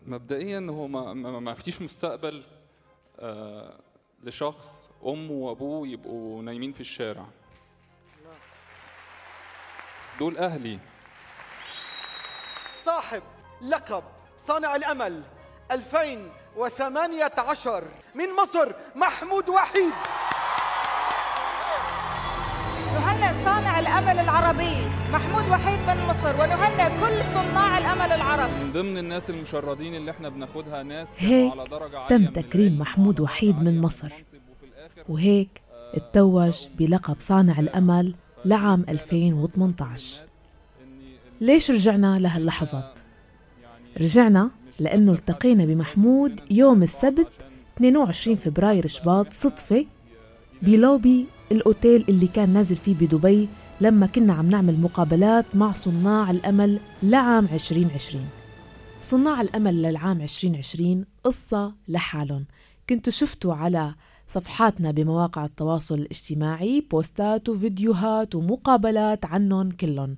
مبدئيا هو ما, ما, ما فيش مستقبل آه لشخص امه وابوه يبقوا نايمين في الشارع دول اهلي صاحب لقب صانع الامل 2018 من مصر محمود وحيد نهنئ صانع الامل العربي محمود وحيد من مصر ونهنئ كل صناع الامل العرب من ضمن الناس المشردين اللي احنا بناخدها ناس هيك كانوا على درجة عالية تم من تكريم العلم محمود وعلى وحيد درجة من عالية مصر. المنصب وفي الآخر وهيك اتوج بلقب صانع الأمل لعام 2018 ليش رجعنا لهاللحظات؟ رجعنا لأنه التقينا بمحمود يوم السبت 22 فبراير شباط صدفة بلوبي الأوتيل اللي كان نازل فيه بدبي لما كنا عم نعمل مقابلات مع صناع الأمل لعام 2020 صناع الأمل للعام 2020 قصة لحالهم كنتوا شفتوا على صفحاتنا بمواقع التواصل الاجتماعي بوستات وفيديوهات ومقابلات عنهم كلهم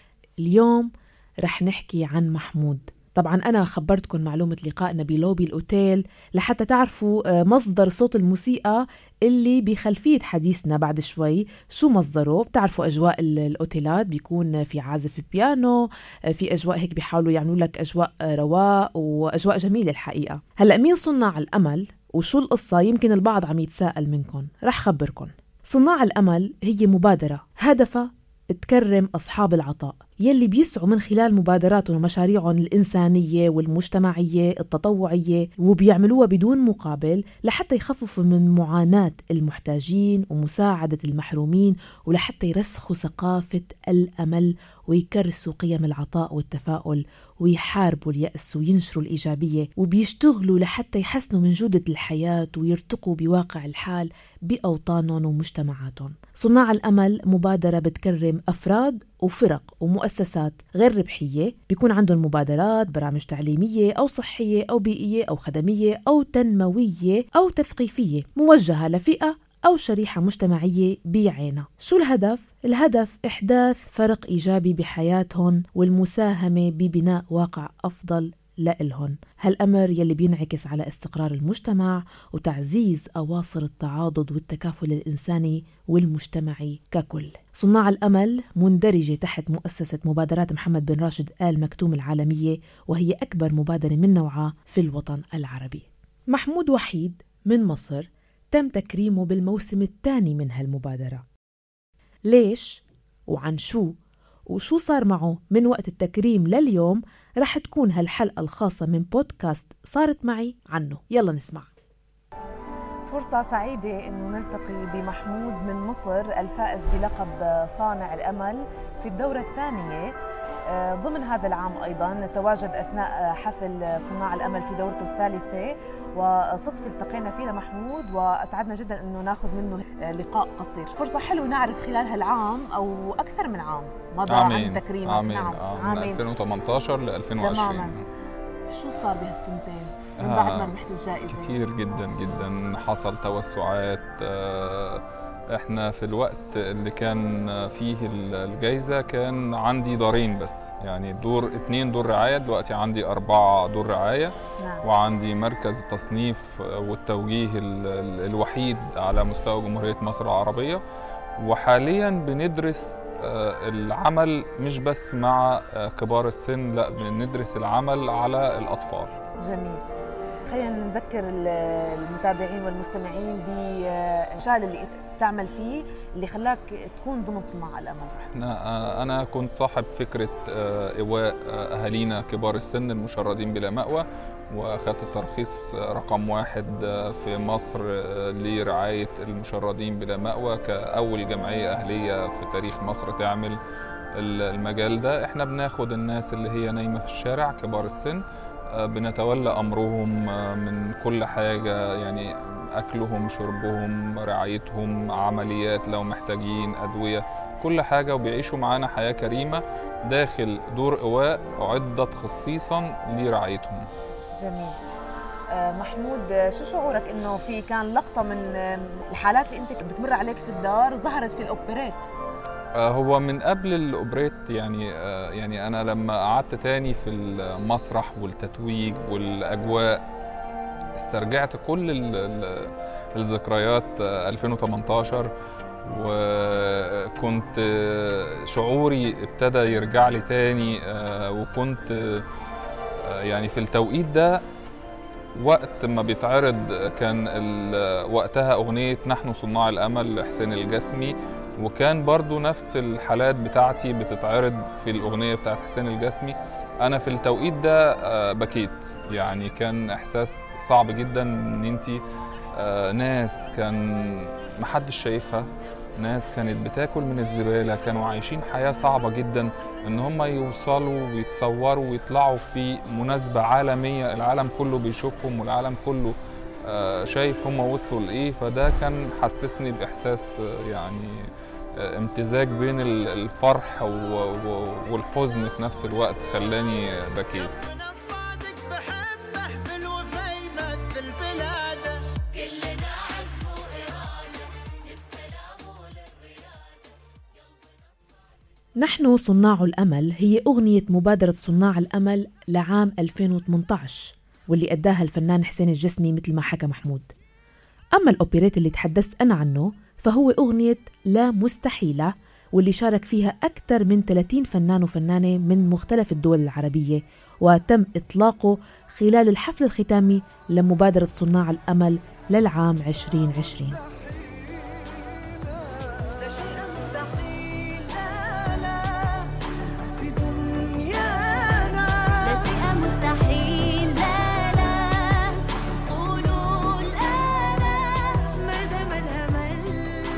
اليوم رح نحكي عن محمود طبعا أنا خبرتكم معلومة لقائنا بلوبي الأوتيل لحتى تعرفوا آه، مصدر صوت الموسيقى اللي بخلفية حديثنا بعد شوي شو مصدره بتعرفوا أجواء ال- الأوتيلات بيكون في عازف بيانو آه، في أجواء هيك بيحاولوا يعملوا لك أجواء آه، رواق وأجواء جميلة الحقيقة هلأ مين صناع الأمل وشو القصة يمكن البعض عم يتساءل منكم رح خبركم صناع الأمل هي مبادرة هدفها تكرم أصحاب العطاء يلي بيسعوا من خلال مبادراتهم ومشاريعهم الإنسانية والمجتمعية التطوعية وبيعملوها بدون مقابل لحتى يخففوا من معاناة المحتاجين ومساعدة المحرومين ولحتى يرسخوا ثقافة الأمل ويكرسوا قيم العطاء والتفاؤل ويحاربوا اليأس وينشروا الإيجابية وبيشتغلوا لحتى يحسنوا من جودة الحياة ويرتقوا بواقع الحال بأوطانهم ومجتمعاتهم صناع الأمل مبادرة بتكرم أفراد وفرق ومؤسسات غير ربحية بيكون عندهم مبادرات برامج تعليمية أو صحية أو بيئية أو خدمية أو تنموية أو تثقيفية موجهة لفئة أو شريحة مجتمعية بعينها شو الهدف؟ الهدف إحداث فرق إيجابي بحياتهم والمساهمة ببناء واقع أفضل لإلهن هالأمر يلي بينعكس على استقرار المجتمع وتعزيز أواصر التعاضد والتكافل الإنساني والمجتمعي ككل صناع الأمل مندرجة تحت مؤسسة مبادرات محمد بن راشد آل مكتوم العالمية وهي أكبر مبادرة من نوعها في الوطن العربي محمود وحيد من مصر تم تكريمه بالموسم الثاني من هالمبادرة ليش وعن شو وشو صار معه من وقت التكريم لليوم رح تكون هالحلقة الخاصة من بودكاست صارت معي عنه يلا نسمع فرصة سعيدة أنه نلتقي بمحمود من مصر الفائز بلقب صانع الأمل في الدورة الثانية آه، ضمن هذا العام أيضا تواجد أثناء حفل صناع الأمل في دورته الثالثة وصدفة التقينا فيها محمود وأسعدنا جدا أنه ناخذ منه آه، لقاء قصير فرصة حلوة نعرف خلال هالعام أو أكثر من عام مضى عامين عن تكريمك عامين نعم آه، من 2018 ل 2020 تماماً. شو صار بهالسنتين من آه، بعد ما ربحت الجائزة كتير جدا جدا حصل توسعات آه، احنا في الوقت اللي كان فيه الجايزة كان عندي دارين بس يعني دور اتنين دور رعاية دلوقتي عندي أربعة دور رعاية نعم وعندي مركز التصنيف والتوجيه ال- ال- الوحيد على مستوى جمهورية مصر العربية وحاليا بندرس آه، العمل مش بس مع آه، كبار السن لا بندرس العمل على الأطفال جميل خلينا نذكر ال- المتابعين والمستمعين بالمجال اللي تعمل فيه اللي خلاك تكون ضمن صناع الامل احنا آه، انا كنت صاحب فكره آه، ايواء آه، اهالينا كبار السن المشردين بلا مأوى واخدت الترخيص رقم واحد آه، في مصر آه، لرعايه المشردين بلا مأوى كاول جمعيه اهليه في تاريخ مصر تعمل ال- المجال ده احنا بناخد الناس اللي هي نايمه في الشارع كبار السن آه، بنتولى امرهم آه، من كل حاجه يعني اكلهم شربهم رعايتهم عمليات لو محتاجين ادويه كل حاجه وبيعيشوا معانا حياه كريمه داخل دور ايواء اعدت خصيصا لرعايتهم جميل آه، محمود آه، شو شعورك انه في كان لقطه من آه، الحالات اللي انت بتمر عليك في الدار ظهرت في الاوبريت آه، هو من قبل الاوبريت يعني آه، يعني انا لما قعدت تاني في المسرح والتتويج والاجواء استرجعت كل ال- ال- الذكريات آه، 2018 وكنت آه، شعوري ابتدى يرجع لي تاني آه، وكنت آه، يعني في التوقيت ده وقت ما بيتعرض كان ال- وقتها أغنية نحن صناع الأمل لحسين الجسمي وكان برضو نفس الحالات بتاعتي بتتعرض في الأغنية بتاعت حسين الجسمي أنا في التوقيت ده آه، بكيت يعني كان إحساس صعب جدا إن أنتي آه، ناس كان محدش شايفها ناس كانت بتاكل من الزبالة كانوا عايشين حياة صعبة جدا ان هم يوصلوا ويتصوروا ويطلعوا في مناسبة عالمية العالم كله بيشوفهم والعالم كله آه، شايف هم وصلوا لايه فده كان حسسني باحساس آه، يعني آه، امتزاج بين ال- الفرح و- و- والحزن في نفس الوقت خلاني بكيت ربنا الصادق بحبه بالوفا يمثل بلاده كلنا عزم وإرادة للسلام وللريادة نحن صناع الأمل هي أغنية مبادرة صناع الأمل لعام 2018 واللي أداها الفنان حسين الجسمي مثل ما حكى محمود أما الأوبريت اللي تحدثت أنا عنه فهو أغنية لا مستحيلة واللي شارك فيها أكثر من 30 فنان وفنانة من مختلف الدول العربية وتم إطلاقه خلال الحفل الختامي لمبادرة صناع الأمل للعام 2020 لا شيء مستحيل لا لا قولوا الآن ما دام الأمل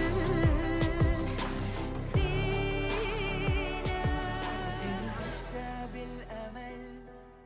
فينا بالامل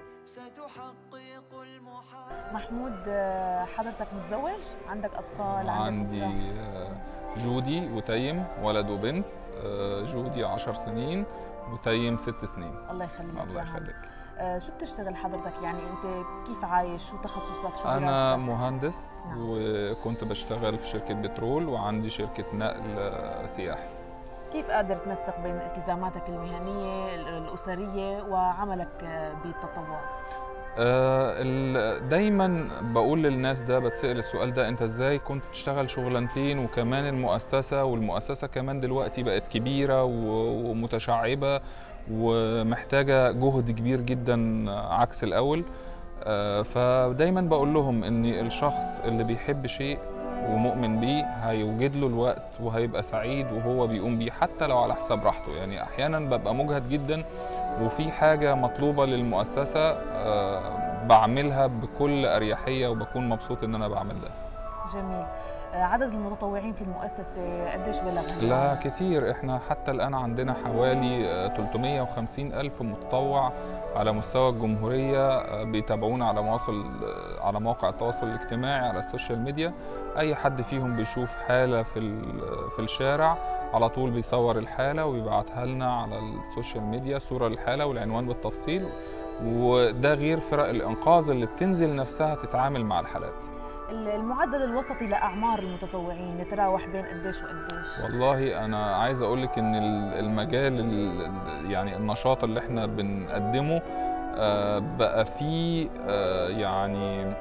ستحقق المحال محمود آه، حضرتك متزوج عندك اطفال عندك عندي أسرة؟ آه، جودي وتيم ولد وبنت آه، جودي عشر سنين وتيم ست سنين الله يخليك الله إياهم. يخليك آه، شو بتشتغل حضرتك يعني انت كيف عايش شو تخصصك شو أنا دراستك؟ مهندس نعم. وكنت بشتغل في شركة بترول وعندي شركة نقل آه، سياحي كيف قادر تنسق بين التزاماتك المهنيه ال- الاسريه وعملك آه، بالتطوع آه، ال- دايما بقول للناس ده بتسأل السؤال ده انت ازاي كنت بتشتغل شغلانتين وكمان المؤسسة والمؤسسة كمان دلوقتي بقت كبيرة و- ومتشعبة ومحتاجة جهد كبير جدا عكس الأول آه، فدايما بقول لهم ان الشخص اللي بيحب شيء ومؤمن بيه هيوجد له الوقت وهيبقى سعيد وهو بيقوم بيه حتى لو على حساب راحته يعني احيانا ببقى مجهد جدا وفي حاجة مطلوبة للمؤسسة آه، بعملها بكل أريحية وبكون مبسوط إن أنا بعمل ده جميل آه، عدد المتطوعين في المؤسسه قديش بلغ لا كتير إحنا حتى الآن عندنا حوالي آه، 350 ألف متطوع على مستوى الجمهورية آه، بيتابعونا على مواصل آه، على مواقع التواصل الاجتماعي على السوشيال ميديا أي حد فيهم بيشوف حالة في ال- في الشارع على طول بيصور الحالة ويبعتها لنا على السوشيال ميديا صورة للحالة والعنوان بالتفصيل وده غير فرق الإنقاذ اللي بتنزل نفسها تتعامل مع الحالات ال- المعدل الوسطي لاعمار المتطوعين يتراوح بين قديش وقديش والله انا عايز اقول لك ان ال- المجال ال- يعني النشاط اللي احنا بنقدمه آه، بقى فيه آه، يعني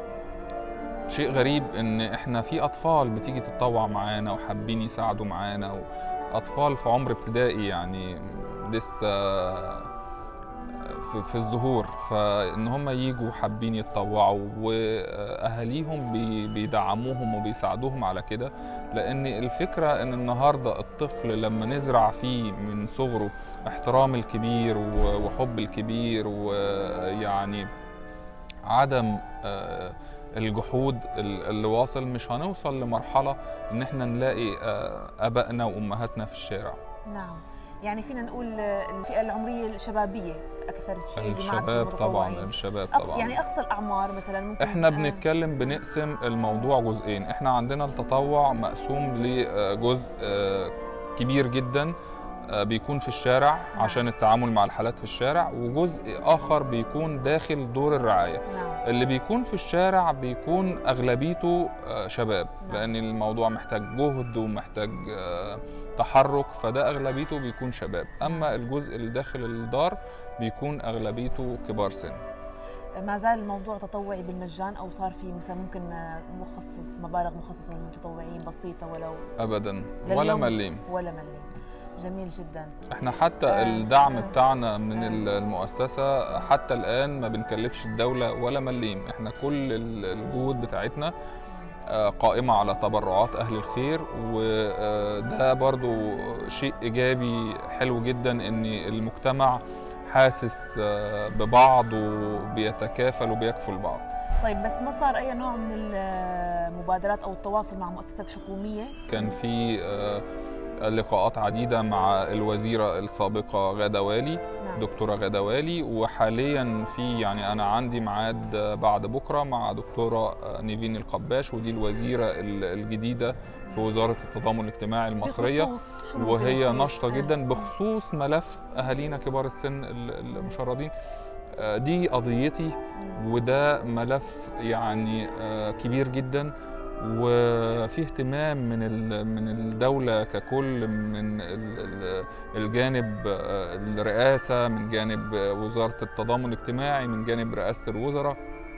شيء غريب ان احنا في اطفال بتيجي تتطوع معانا وحابين يساعدوا معانا واطفال في عمر ابتدائي يعني لسه في, في الظهور فان هم يجوا حابين يتطوعوا واهاليهم بي- بيدعموهم وبيساعدوهم على كده لان الفكره ان النهارده الطفل لما نزرع فيه من صغره احترام الكبير و- وحب الكبير ويعني عدم آه، الجحود ال- اللي واصل مش هنوصل لمرحله ان احنا نلاقي آه، ابائنا وامهاتنا في الشارع نعم يعني فينا نقول آه، الفئه العمريه الشبابيه اكثر شيء بمعدل الشباب طبعا المتطوعين. الشباب أقص طبعا يعني اقصى الاعمار مثلا ممكن احنا آه، بنتكلم بنقسم الموضوع جزئين احنا عندنا التطوع مقسوم لجزء آه، كبير جدا آه، بيكون في الشارع عشان التعامل مع الحالات في الشارع وجزء اخر بيكون داخل دور الرعايه نعم اللي بيكون في الشارع بيكون اغلبيته آه، شباب نعم. لان الموضوع محتاج جهد ومحتاج آه، تحرك فده اغلبيته بيكون شباب اما الجزء اللي داخل الدار بيكون اغلبيته كبار سن ما زال الموضوع تطوعي بالمجان او صار في مثلا ممكن آه، مخصص مبالغ مخصصه للمتطوعين بسيطه ولو ابدا ولا لليوم مليم ولا مليم جميل جدا احنا حتى آه، الدعم آه، بتاعنا من آه. المؤسسة حتى الآن ما بنكلفش الدولة ولا مليم احنا كل ال- الجهود بتاعتنا آه، قائمة على تبرعات أهل الخير وده برضو شيء إيجابي حلو جدا إن المجتمع حاسس آه، ببعض وبيتكافل وبيكفل بعض طيب بس ما صار اي نوع من المبادرات او التواصل مع مؤسسات حكوميه كان في آه، لقاءات عديدة مع الوزيرة السابقة غادة والي نعم دكتورة غادة والي وحاليا في يعني أنا عندي ميعاد بعد بكرة مع دكتورة نيفين القباش ودي الوزيرة ال- الجديدة في وزارة التضامن الاجتماعي المصرية بخصوص شو ممكن وهي يصير؟ نشطة آه. جدا بخصوص ملف أهالينا كبار السن ال- المشردين آه، دي قضيتي وده ملف يعني آه، كبير جدا وفي اهتمام من ال- من الدولة ككل من ال- ال- الجانب آه، الرئاسة من جانب آه، وزارة التضامن الاجتماعي من جانب رئاسة الوزراء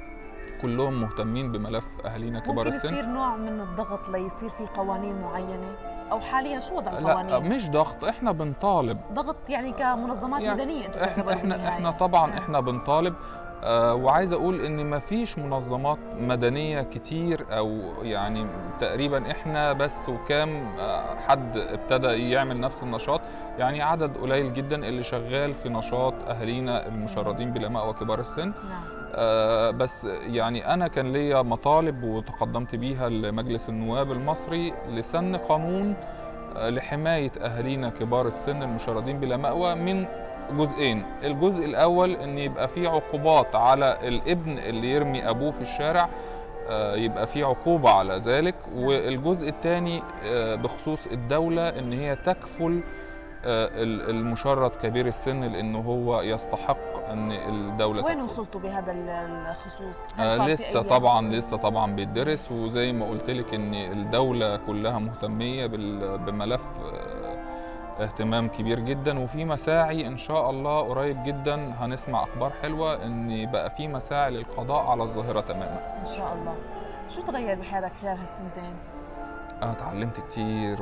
كلهم مهتمين بملف أهالينا كبار ممكن السن يصير نوع من الضغط ليصير في قوانين معينه او حاليا شو وضع لا القوانين مش ضغط احنا بنطالب ضغط يعني كمنظمات يعني مدنيه انتم احنا تعتبروا احنا بالنهاية. احنا طبعا آه. احنا بنطالب آه وعايز اقول ان ما فيش منظمات مدنيه كتير او يعني تقريبا احنا بس وكام آه حد ابتدى يعمل نفس النشاط يعني عدد قليل جدا اللي شغال في نشاط اهالينا المشردين بلا مأوى كبار السن نعم آه، بس يعني انا كان ليا مطالب وتقدمت بيها لمجلس النواب المصري لسن قانون آه، لحمايه اهالينا كبار السن المشردين بلا مأوى من جزئين الجزء الاول ان يبقى في عقوبات على الابن اللي يرمي ابوه في الشارع آه، يبقى في عقوبة على ذلك والجزء الثاني بخصوص الدولة ان هي تكفل آه، ال- المشرد كبير السن لانه هو يستحق ان الدولة وين تكفله. وصلتوا بهذا ال- الخصوص؟ هل آه صار في لسه أي- طبعا لسه طبعا بيدرس وزي ما قلت لك ان الدوله كلها مهتميه بال- بملف آه، اهتمام كبير جدا وفي مساعي ان شاء الله قريب جدا هنسمع اخبار حلوه ان بقى في مساعي للقضاء على الظاهره تماما ان شاء الله شو تغير بحياتك خلال هالسنتين؟ انا اتعلمت كتير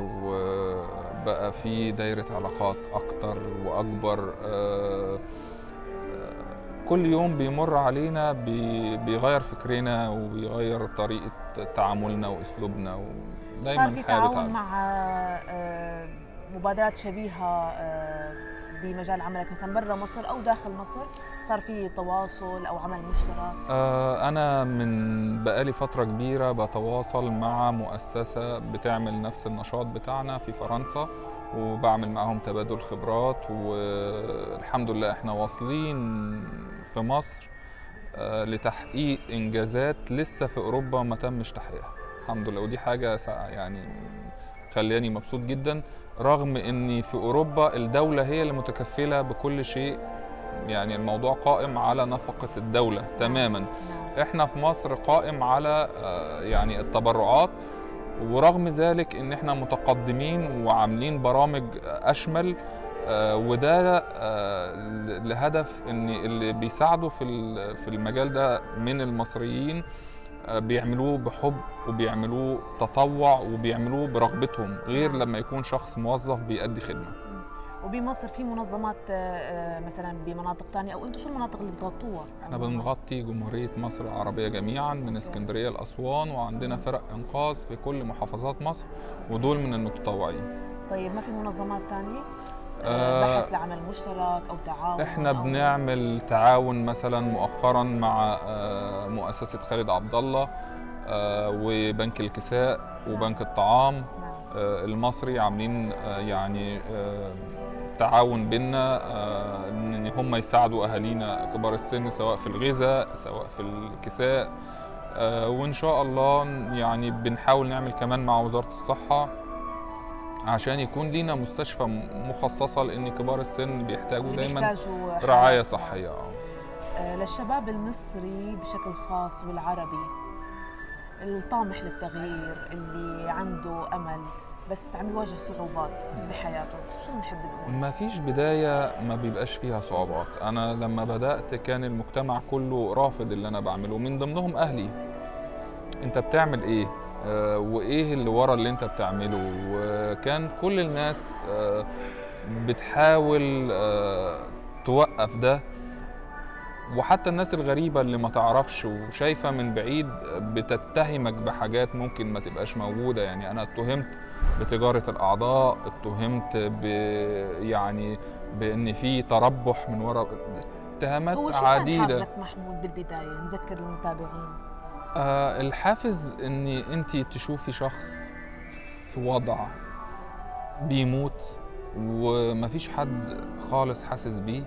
وبقى في دايره علاقات اكتر واكبر آه، آه، كل يوم بيمر علينا بي- بيغير فكرنا وبيغير طريقه تعاملنا واسلوبنا ودايما صار في الحياة تعاون بتعلم. مع آه، مبادرات شبيهة آه، بمجال عملك مثلا برا مصر أو داخل مصر صار في تواصل أو عمل مشترك آه، أنا من بقالي فترة كبيرة بتواصل مع مؤسسة بتعمل نفس النشاط بتاعنا في فرنسا وبعمل معاهم تبادل خبرات والحمد لله احنا واصلين في مصر آه، لتحقيق إنجازات لسه في أوروبا ما تمش تحقيقها الحمد لله ودي حاجة سا- يعني خلياني مبسوط جدا رغم ان في اوروبا الدوله هي اللي متكفله بكل شيء يعني الموضوع قائم على نفقه الدوله تماما نعم. احنا في مصر قائم على آه، يعني التبرعات ورغم ذلك ان احنا متقدمين وعاملين برامج اشمل آه، وده آه، ل- لهدف ان اللي بيساعدوا في ال- في المجال ده من المصريين آه، بيعملوه بحب وبيعملوه تطوع وبيعملوه برغبتهم غير لما يكون شخص موظف بيأدي خدمه وبمصر في منظمات آه، آه، مثلا بمناطق تانية أو أنتم شو المناطق اللي بتغطوها؟ احنا بنغطي جمهورية مصر العربية جميعا من اسكندرية لأسوان وعندنا فرق إنقاذ في كل محافظات مصر ودول من المتطوعين طيب ما في منظمات تانية؟ آه، آه بحث لعمل مشترك أو تعاون احنا أو- بنعمل تعاون مثلا مؤخرا مع آه، مؤسسة خالد عبد الله آه، وبنك الكساء وبنك الطعام نعم آه، المصري عاملين آه، يعني آه، تعاون بينا آه، ان هم يساعدوا اهالينا كبار السن سواء في الغذاء سواء في الكساء آه، وان شاء الله يعني بنحاول نعمل كمان مع وزاره الصحه عشان يكون لينا مستشفى م- مخصصه لان كبار السن بيحتاجوا دايما بيحتاجوا حالات. رعايه صحيه اه آه، للشباب المصري بشكل خاص والعربي الطامح للتغيير اللي عنده امل بس عم يواجه صعوبات بحياته شو بنحب نقول ما فيش بداية ما بيبقاش فيها صعوبات أنا لما بدأت كان المجتمع كله رافض اللي أنا بعمله من ضمنهم أهلي أنت بتعمل إيه آه وإيه اللي ورا اللي أنت بتعمله وكان كل الناس آه بتحاول آه توقف ده وحتى الناس الغريبة اللي ما تعرفش وشايفة من بعيد بتتهمك بحاجات ممكن ما تبقاش موجودة يعني أنا اتهمت بتجارة الأعضاء اتهمت ب يعني بإن في تربح من وراء اتهامات هو شو كان عديدة حافزك محمود بالبدايه نذكر المتابعين آه الحافز ان انت تشوفي شخص في وضع بيموت ومفيش حد خالص حاسس بيه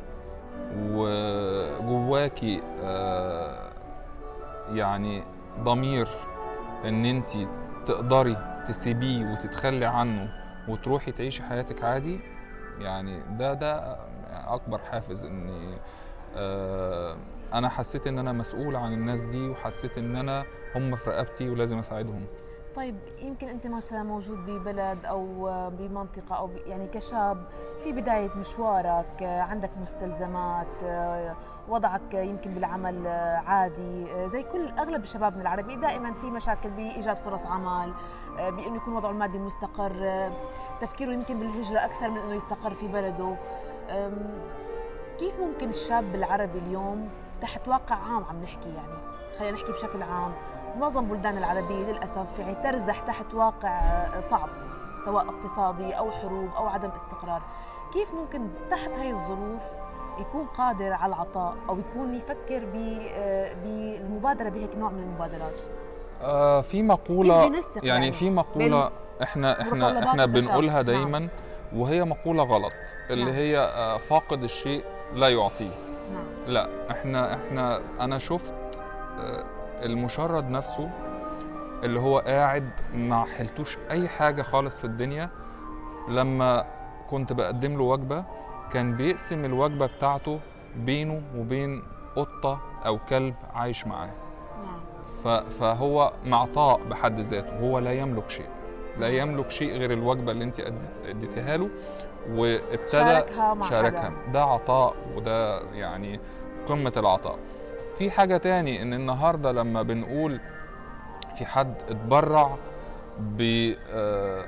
وجواكي آه يعني ضمير ان انت تقدري تسيبيه وتتخلي عنه وتروحي تعيشي حياتك عادي يعني ده ده اكبر حافز اني آه انا حسيت ان انا مسؤول عن الناس دي وحسيت ان انا هم في رقبتي ولازم اساعدهم طيب يمكن انت مثلا موجود ببلد او بمنطقه او ب- يعني كشاب في بدايه مشوارك آه، عندك مستلزمات آه، وضعك يمكن بالعمل آه، عادي آه، زي كل اغلب شبابنا العربي دائما في مشاكل بايجاد فرص عمل آه، بانه يكون وضعه المادي مستقر آه، تفكيره يمكن بالهجره اكثر من انه يستقر في بلده أم، كيف ممكن الشاب العربي اليوم تحت واقع عام عم نحكي يعني خلينا نحكي بشكل عام معظم بلدان العربية للأسف يعني ترزح تحت واقع آه، صعب سواء اقتصادي أو حروب أو عدم استقرار كيف ممكن تحت هاي الظروف يكون قادر على العطاء أو يكون يفكر ب- آه، بالمبادرة بهيك نوع من المبادرات آه في مقولة كيف بينسق يعني يعني في مقولة احنا احنا متطلبات احنا البشر. بنقولها نعم. دايما وهي مقولة غلط اللي نعم. هي آه فاقد الشيء لا يعطيه نعم لا احنا احنا انا شفت آه، المشرد نفسه اللي هو قاعد ما حلتوش اي حاجه خالص في الدنيا لما كنت بقدم له وجبه كان بيقسم الوجبه بتاعته بينه وبين قطه او كلب عايش معاه نعم ف- فهو معطاء بحد ذاته هو لا يملك شيء لا يملك شيء غير الوجبه اللي انت أديت- اديتيها له وابتدى شاركها مع شاركها حدا. ده عطاء وده يعني قمة العطاء في حاجة تاني ان النهاردة لما بنقول في حد اتبرع ب آه،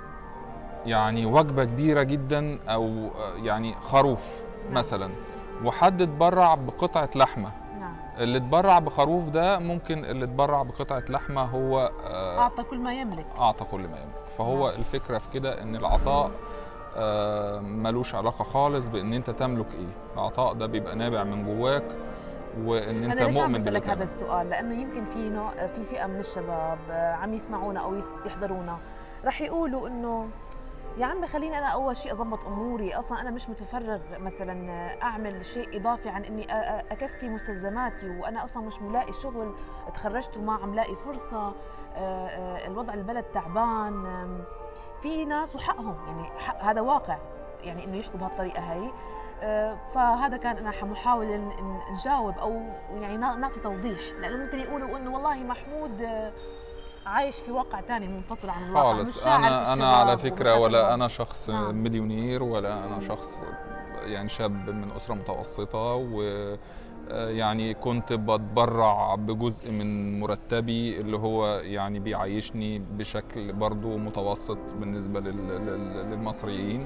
يعني وجبة كبيرة جدا او آه، يعني خروف نعم. مثلا وحد اتبرع بقطعة لحمة نعم اللي اتبرع بخروف ده ممكن اللي اتبرع بقطعة لحمة هو آه، أعطى كل ما يملك اعطى كل ما يملك فهو الفكره في كده ان العطاء آه، ملوش علاقه خالص بان انت تملك ايه العطاء ده بيبقى نابع من جواك وان انت أنا ليش عم مؤمن باللي بسألك هذا بتعمله. السؤال؟ لأنه يمكن في نوع في فئة من الشباب آه، عم يسمعونا أو يس- يحضرونا رح يقولوا إنه يا عمي خليني أنا أول شيء أضبط أموري، أصلا أنا مش متفرغ مثلا آه، أعمل شيء إضافي عن إني أ- أ- أكفي مستلزماتي وأنا أصلا مش ملاقي شغل تخرجت وما عم لاقي فرصة آه، آه، الوضع البلد تعبان آم، في ناس وحقهم يعني حق هذا واقع يعني إنه يحكوا بهالطريقة هاي آه، فهذا كان انا حمحاول إن- إن نجاوب او يعني نا- نعطي توضيح لانه ممكن يقولوا انه والله محمود آه، عايش في واقع تاني منفصل عن الواقع مش خالص شاعر في انا انا على الشباب فكره ولا ومشاكلهم. انا شخص نعم. مليونير ولا انا شخص يعني شاب من اسره متوسطه و آه، يعني كنت بتبرع بجزء من مرتبي اللي هو يعني بيعيشني بشكل برضو متوسط بالنسبة لل- لل- للمصريين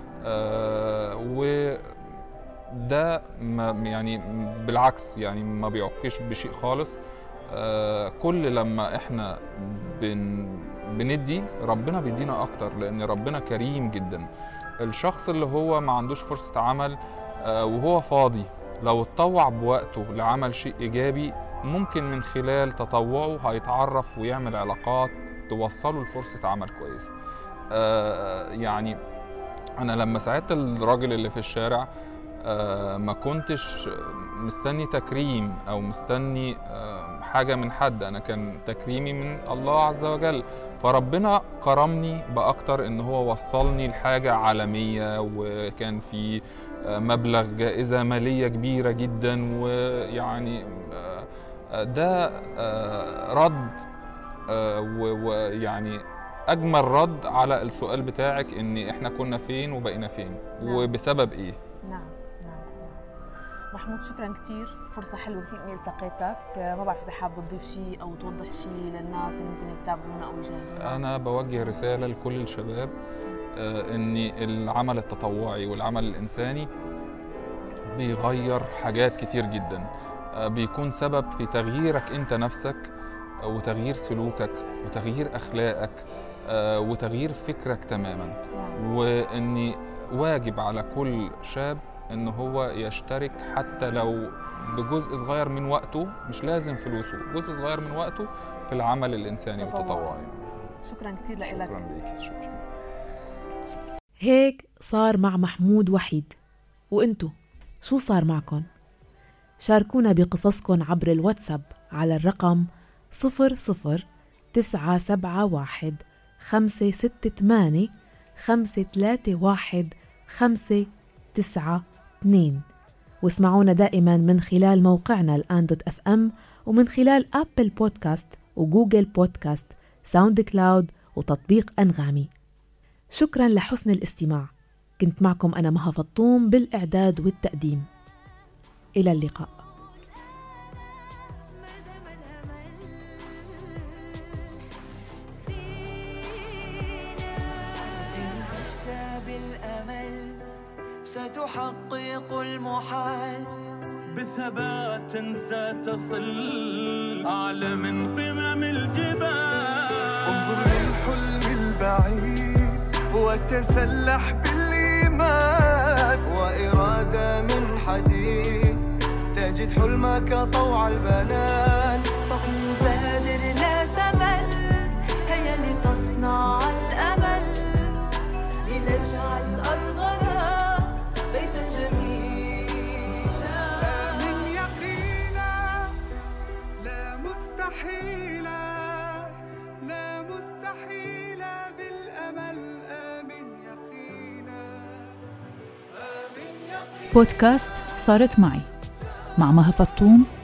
آه، وده ما يعني بالعكس يعني ما بيعكش بشيء خالص آه، كل لما احنا بن بندي ربنا بيدينا اكتر لان ربنا كريم جدا الشخص اللي هو ما عندوش فرصة عمل آه، وهو فاضي لو اتطوع بوقته لعمل شيء ايجابي ممكن من خلال تطوعه هيتعرف ويعمل علاقات توصله لفرصة عمل كويسة آه، يعني انا لما ساعدت الراجل اللي في الشارع آه، ما كنتش مستني تكريم او مستني آه، حاجه من حد انا كان تكريمي من الله عز وجل فربنا كرمني باكتر ان هو وصلني لحاجه عالميه وكان في آه، مبلغ جائزه ماليه كبيره جدا ويعني آه، آه، ده آه، رد آه، و- ويعني اجمل رد على السؤال بتاعك ان احنا كنا فين وبقينا فين نعم. وبسبب ايه نعم نعم نعم محمود شكرا كثير فرصة حلوة كثير اني التقيتك آه، ما بعرف اذا حابب تضيف شيء او توضح شيء للناس اللي ممكن يتابعونا او يشاهدونا انا بوجه رساله لكل الشباب آه، ان العمل التطوعي والعمل الانساني بيغير حاجات كتير جدا آه، بيكون سبب في تغييرك انت نفسك آه، وتغيير سلوكك وتغيير اخلاقك آه، وتغيير فكرك تماما نعم. واني واجب على كل شاب ان هو يشترك حتى لو بجزء صغير من وقته مش لازم فلوسه جزء صغير من وقته في العمل الانساني تطوعي. والتطوعي شكرا كثير لك شكرا ليكي شكرا هيك صار مع محمود وحيد وانتو شو صار معكم؟ شاركونا بقصصكم عبر الواتساب على الرقم صفر صفر تسعة سبعة واحد خمسة ستة ثمانية خمسة ثلاثة واحد خمسة تسعة اثنين واسمعونا دائما من خلال موقعنا الآن دوت اف ام ومن خلال أبل بودكاست وجوجل بودكاست ساوند كلاود وتطبيق أنغامي شكرا لحسن الاستماع كنت معكم أنا مها فطوم بالإعداد والتقديم إلى اللقاء إن عشت بالأمل ستحقق المحال بثبات ستصل أعلى من قمم الجبال انظر للحلم البعيد وتسلح بالإيمان وإرادة من حديد تجد حلمك طوع البنان فقم بادر لا تمل هيا لتصنع الأمل لنجعل أرضنا بيتا جميلا من يقينا لا مستحيلا لا مستحيلا بالأمل آمن يقينا آمن يقينا بودكاست صارت معي مع مها فطوم